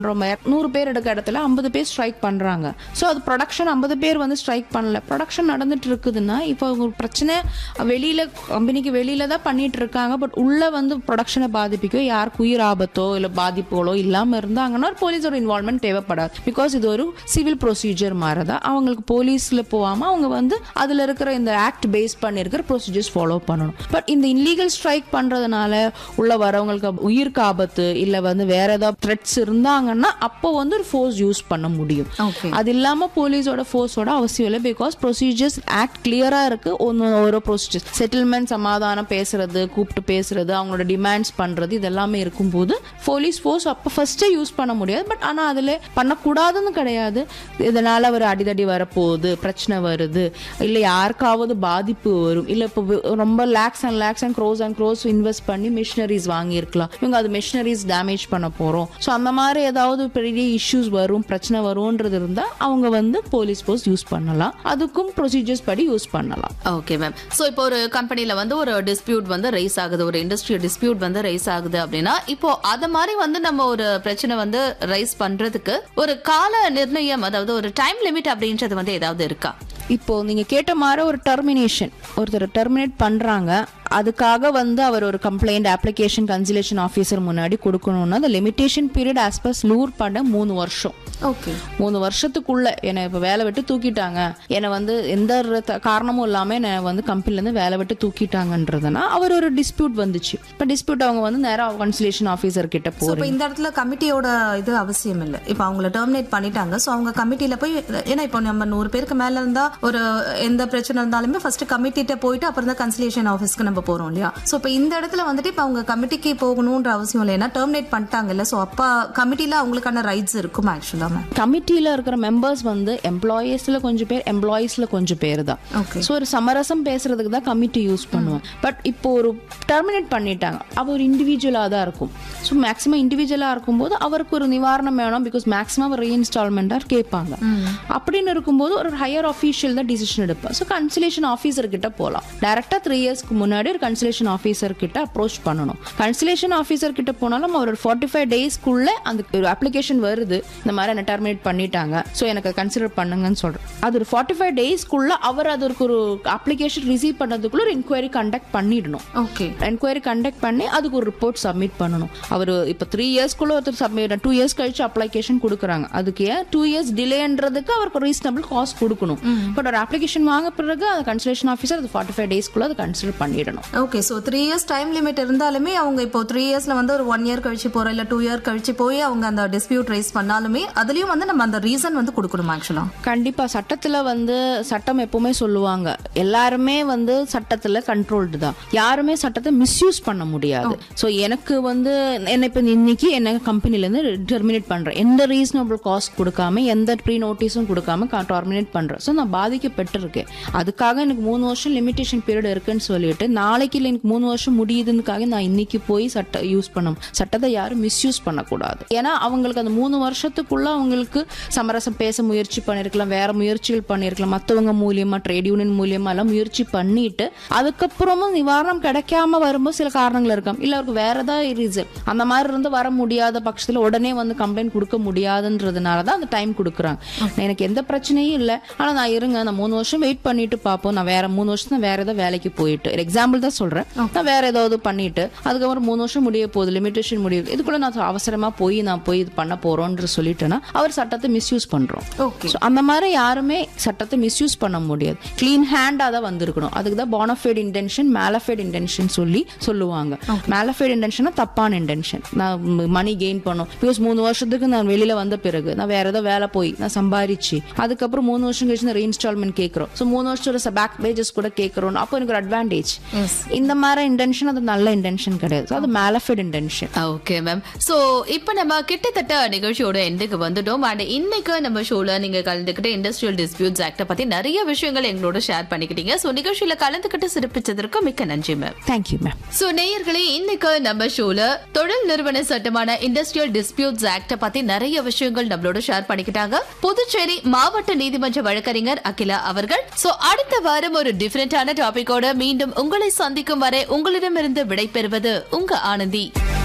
ரொம்ப நூறு பேர் எடுக்க இடத்துல ஐம்பது பேர் ஸ்ட்ரைக் பண்றாங்க ஸோ அது ப்ரொடக்ஷன் ஐம்பது பேர் வந்து ஸ்ட்ரைக் பண்ணல ப்ரொடக்ஷன் நடந்துட்டு இருக்குதுன்னா இப்போ ஒரு பிரச்சனை வெளியில கம்பெனிக்கு வெளியில தான் பண்ணிட்டு இருக்காங்க பட் உள்ள வந்து ப்ரொடக்ஷனை பாதிப்பிக்கோ யாருக்கு உயிர் ஆபத்தோ இல்லை பாதிப்புகளோ இல்லாம இருந்தாங்கன்னா ஒரு போலீஸோட இன்வால்மெண்ட் தேவைப்படாது பிகாஸ் இது ஒரு சிவில் ப்ரொசீஜர் மாதிரி தான் அவங்களுக்கு போலீஸ்ல போகாம அவங்க வந்து அதுல இருக்கிற இந்த ஆக்ட் பேஸ் பண்ணிருக்கிற ப்ரொசீஜர்ஸ் ஃபாலோ பண்ணணும் பட் இந்த இல்லீகல் ஸ்ட்ரைக் பண்றதுனால உள்ள வரவங்களுக்கு உயிருக்கு ஆபத்து இல்ல வந்து வேற ஏதாவது த்ரெட்ஸ் இருந்தாங்கன்னா அப்போ வந்து ஒரு ஃபோர்ஸ் யூஸ் பண்ண முடியும் ஓகே அது இல்லாம போலீஸோட ஃபோர்ஸோட அவசியம் இல்லை பிகாஸ் ப்ரொசீஜர்ஸ் ஆக்ட் கிளியரா இருக்கு ஒன்று ஒரு ப்ரொசீஜர் செட்டில்மெண்ட் சமாதானம் பேசுறது கூப்பிட்டு பேசுறது அவங்களோட டிமாண்ட்ஸ் பண்றது இதெல்லாமே இருக்கும்போது போலீஸ் ஃபோர்ஸ் அப்போ ஃபர்ஸ்டே யூஸ் பண்ண முடியாது பட் ஆனா அதுல பண்ணக்கூடாதுன்னு கிடையாது இதனால ஒரு அடிதடி வரப்போகுது பிரச்சனை வருது இல்ல யாருக்காவது பாதிப்பு வரும் இல்ல இப்போ வி- ரொம்ப lakhs and lakhs and crores and crores invest பண்ணி மிஷினரிஸ் வாங்கியிருக்கலாம் இவங்க அது மிஷினரிஸ் டேமேஜ் பண்ண போறோம் ஸோ அந்த மாதிரி ஏதாவது பெரிய இஷ்யூஸ் வரும் பிரச்சனை வரும்ன்றது இருந்தா அவங்க வந்து போலீஸ் போஸ்ட் யூஸ் பண்ணலாம் அதுக்கும் ப்ரொசீஜர்ஸ் படி யூஸ் பண்ணலாம் ஓகே மேம் சோ இப்போ ஒரு கம்பெனில வந்து ஒரு டிஸ்பியூட் வந்து ரைஸ் ஆகுது ஒரு இண்டஸ்ட்ரி டிஸ்பியூட் வந்து ரைஸ் ஆகுது அப்படின்னா இப்போ அத மாதிரி வந்து நம்ம ஒரு பிரச்சனை வந்து ரைஸ் பண்றதுக்கு ஒரு கால நிர்ணயம் அதாவது ஒரு டைம் லிமிட் அப்படின்றது வந்து ஏதாவது இருக்கா இப்போ நீங்க கேட்ட மாதிரி ஒரு டெர்மினேஷன் ஒருத்தர் டெர்மினேட் பண்றாங்க அதுக்காக வந்து அவர் ஒரு கம்ப்ளைண்ட் அப்ளிகேஷன் கன்சிலேஷன் ஆஃபீஸர் முன்னாடி கொடுக்கணும்னா அந்த limitation period as per rule பண்ண மூணு வருஷம் ஓகே மூணு வருஷத்துக்குள்ள என்னை இப்போ வேலை விட்டு தூக்கிட்டாங்க என்னை வந்து எந்த ஒரு த- காரணமும் இல்லாம என்னை வந்து கம்பெனிலேருந்து வேலை விட்டு தூக்கிட்டாங்கன்றதுனா அவர் ஒரு டிஸ்பியூட் வந்துச்சு இப்போ டிஸ்பியூட் அவங்க வந்து நேராக கன்சிலேஷன் ஆஃபீஸர் கிட்ட ஸோ போறீங்க இப்போ இந்த இடத்துல கமிட்டியோட இது அவசியம் இல்லை இப்போ அவங்கள டெர்மினேட் பண்ணிட்டாங்க ஸோ அவங்க கமிட்டியில போய் ஏன்னா இப்போ நம்ம நூறு பேருக்கு மேல இருந்தா ஒரு எந்த பிரச்சனை இருந்தாலுமே ஃபர்ஸ்ட் கமிட்டிட்ட போயிட்டு அப்புறம் தான் கன்சிலேஷன் ஆஃபீஸ்க்கு நம்ம போறோம் இல்லையா ஸோ இப்போ இந்த இடத்துல வந்துட்டு இப்போ அவங்க கமிட்டிக்கு போகணுன்ற அவசியம் இல்லை ஏன்னா டெர்மினேட் பண்ணிட்டாங்கல்ல ஸோ அப்பா கமிட்டியில அவங்களுக்கான ரைட்ஸ் இருக்கும் ஆக்சுவலா மேம் கமிட்டியில இருக்கிற மெம்பர்ஸ் வந்து எம்ப்ளாயீஸ்ல கொஞ்சம் பேர் எம்ப்ளாயீஸ்ல கொஞ்சம் பேர் தான் ஓகே ஸோ ஒரு சமரசம் பேசுறதுக்கு தான் கமிட்டி யூஸ் பண்ணுவோம் பட் இப்போ ஒரு டெர்மினேட் பண்ணிட்டாங்க அவ ஒரு இண்டிவிஜுவலாக தான் இருக்கும் ஸோ மேக்ஸிமம் இண்டிவிஜுவலாக இருக்கும்போது அவருக்கு ஒரு நிவாரணம் வேணும் பிகாஸ் மேக்ஸிமம் ரீஇன்ஸ்டால்மெண்ட்டாக கேட்பாங்க அப்படின்னு இருக்கும்போது ஒரு ஹையர் அஃபீஷியல் தான் டிசிஷன் எடுப்பேன் ஸோ கன்சிலேஷன் ஆஃபீஸர் கிட்ட போகலாம் டேரெக்டாக த்ரீ இயர்ஸ்க்கு முன்னாடி ஒரு கன்சிலேஷன் ஆஃபீஸர் கிட்ட அப்ரோச் பண்ணணும் கன்சிலேஷன் ஆஃபீஸர் கிட்ட போனாலும் அவர் ஒரு ஃபார்ட்டி ஃபைவ் டேஸ்க்குள்ள அந்த ஒரு அப்ளிகேஷன் வருது இந்த மாதிரி என்ன டெர்மினேட் பண்ணிட்டாங்க ஸோ எனக்கு கன்சிடர் பண்ணுங்கன்னு சொல்றேன் அது ஒரு ஃபார்ட்டி ஃபைவ் டேஸ்க்குள்ள அவர் அதற்கு ஒரு அப்ளிகேஷன் ரிசீவ் பண்ணதுக்குள்ள ஒரு இன்கொயரி கண்டக்ட் பண்ணிடணும் ஓகே என்கொயரி கண்டக்ட் பண்ணி அதுக்கு ஒரு ரிப்போர்ட் சப்மிட் பண்ணணும் அவர் இப்போ த்ரீ இயர்ஸ்க்குள்ள ஒருத்தர் சப்மிட் டூ இயர்ஸ் கழிச்சு அப்ளிகேஷன் கொடுக்குறாங்க அதுக்கு ஏன் டூ இயர்ஸ் டிலேன்றதுக்கு அவருக்கு ரீசனபிள் காஸ்ட் கொடுக்கணும் பட் ஒரு அப்ளிகேஷன் வாங்க பிறகு அது கன்சல்டேஷன் ஆஃபீஸர் அது ஃபார்ட்டி ஃபைவ் டேஸ்க்குள்ள அதை கன்சிடர் பண்ணிடணும் okay so three years time limit இருந்தாலுமே அவங்க இப்போ த்ரீ இயர்ஸ்ல வந்து ஒரு ஒன் இயர் கழிச்சு போறோம் இல்ல டூ இயர் கழிச்சு போய் அவங்க அந்த டிஸ்பியூட் ரைஸ் பண்ணாலுமே அதுலயும் வந்து நம்ம அந்த ரீசன் வந்து கொடுக்கணும் ஆக்சுவலா கண்டிப்பா சட்டத்துல வந்து சட்டம் எப்பவுமே சொல்லுவாங்க எல்லாருமே வந்து சட்டத்துல கண்ட்ரோல்டு தான் யாருமே சட்டத்தை மிஸ்யூஸ் பண்ண முடியாது சோ எனக்கு வந்து என்ன இப்ப இன்னைக்கு என்ன கம்பெனில இருந்து டெர்மினேட் பண்றேன் எந்த ரீசனபிள் காஸ்ட் கொடுக்காம எந்த ப்ரீ நோட்டீஸும் கொடுக்காம டெர்மினேட் பண்றேன் ஸோ நான் பாதிக்கப்பட்டிருக்கேன் அதுக்காக எனக்கு மூணு வருஷம் லிமிடேஷன் பீரியட் இருக்குன்னு சொல்லிட்டு நாளைக்கு இல்லை எனக்கு மூணு வருஷம் முடியுதுன்னுக்காக நான் இன்னைக்கு போய் சட்ட யூஸ் பண்ண சட்டத்தை யாரும் மிஸ்யூஸ் பண்ணக்கூடாது ஏன்னா அவங்களுக்கு அந்த மூணு வருஷத்துக்குள்ள அவங்களுக்கு சமரசம் பேச முயற்சி பண்ணிருக்கலாம் வேற முயற்சிகள் பண்ணிருக்கலாம் மத்தவங்க மூலியமா ட்ரேட் யூனியன் மூலியமா எல்லாம் முயற்சி பண்ணிட்டு அதுக்கப்புறமும் நிவாரணம் கிடைக்காம வரும்போது சில காரணங்கள் இருக்கும் இல்ல அவருக்கு வேற ஏதாவது ரீசன் அந்த மாதிரி இருந்து வர முடியாத பட்சத்துல உடனே வந்து கம்ப்ளைண்ட் கொடுக்க முடியாதுன்றதுனால தான் அந்த டைம் கொடுக்குறாங்க எனக்கு எந்த பிரச்சனையும் இல்லை ஆனா நான் இருங்க நான் மூணு வருஷம் வெயிட் பண்ணிட்டு பார்ப்போம் நான் வேற மூணு வருஷம் நான் வேற ஏதாவது வேலைக்கு போயிட்டு எக்ஸாம்பிள் தான் சொல்றேன் நான் வேற ஏதாவது பண்ணிட்டு அதுக்கப்புறம் மூணு வருஷம் முடிய போகுது லிமிடேஷன் முடியுது இதுக்குள்ள நான் அவசரமா போய் நான் போய் இது பண்ண போறோன்ற சொல்லிட்டேன்னா அவர் சட்டத்தை மிஸ்யூஸ் பண்றோம் ஓகே So, அந்த மாதிரி யாருமே சட்டத்தை மிஸ்யூஸ் பண்ண முடியாது க்ளீன் ஹேண்டா தான் வந்திருக்கணும் அதுக்கு தான் பானஃபைட் இன்டென்ஷன் மேலஃபைட் இன்டென்ஷன் சொல்லி சொல்லுவாங்க மேலஃபைட் இன்டென்ஷனா தப்பான இன்டென்ஷன் நான் மணி கெயின் பண்ணும் பிகாஸ் மூணு வருஷத்துக்கு நான் வெளியில வந்த பிறகு நான் வேற ஏதோ வேலை போய் நான் சம்பாரிச்சு அதுக்கப்புறம் மூணு வருஷம் கழிச்சு நான் ரீஇன்ஸ்டால்மெண்ட் கேட்கறோம் ஸோ மூணு வருஷத்தோட பேக் வேஜஸ் கூட கேட்கறோம் அப்போ எனக்கு ஒரு அட்வான்டேஜ் எஸ் இந்த மாதிரி இன்டென்ஷன் அது நல்ல இன்டென்ஷன் கிடையாது So, அது malafide intention okay ma'am so இப்போ நம்ம கிட்டத்தட்ட நிகழ்ச்சியோட எண்டுக்கு வந்துட்டோம் அண்ட் இன்னைக்கு நம்ம ஷோல நீங்க கலந்துக்கிட்ட இண்டஸ்ட்ரியல் டிஸ்பியூட்ஸ் ஆக்ட பத்தி நிறைய விஷயங்கள் எங்களோட ஷேர் பண்ணிக்கிட்டீங்க சோ நிகழ்ச்சியில கலந்துக்கிட்டு சிறப்பிச்சதற்கு மிக்க நன்றி மேம் தேங்க்யூ மேம் சோ நேயர்களே இன்னைக்கு நம்ம ஷோல தொழில் நிறுவன சட்டமான இண்டஸ்ட்ரியல் டிஸ்பியூட்ஸ் ஆக்ட பத்தி நிறைய விஷயங்கள் நம்மளோட ஷேர் பண்ணிக்கிட்டாங்க புதுச்சேரி மாவட்ட நீதிமன்ற வழக்கறிஞர் அகிலா அவர்கள் சோ அடுத்த வாரம் ஒரு டிஃபரெண்டான டாபிக்கோட மீண்டும் உங்களை சந்திக்கும் வரை உங்களிடமிருந்து விடைபெறுவது உங்க ஆனந்தி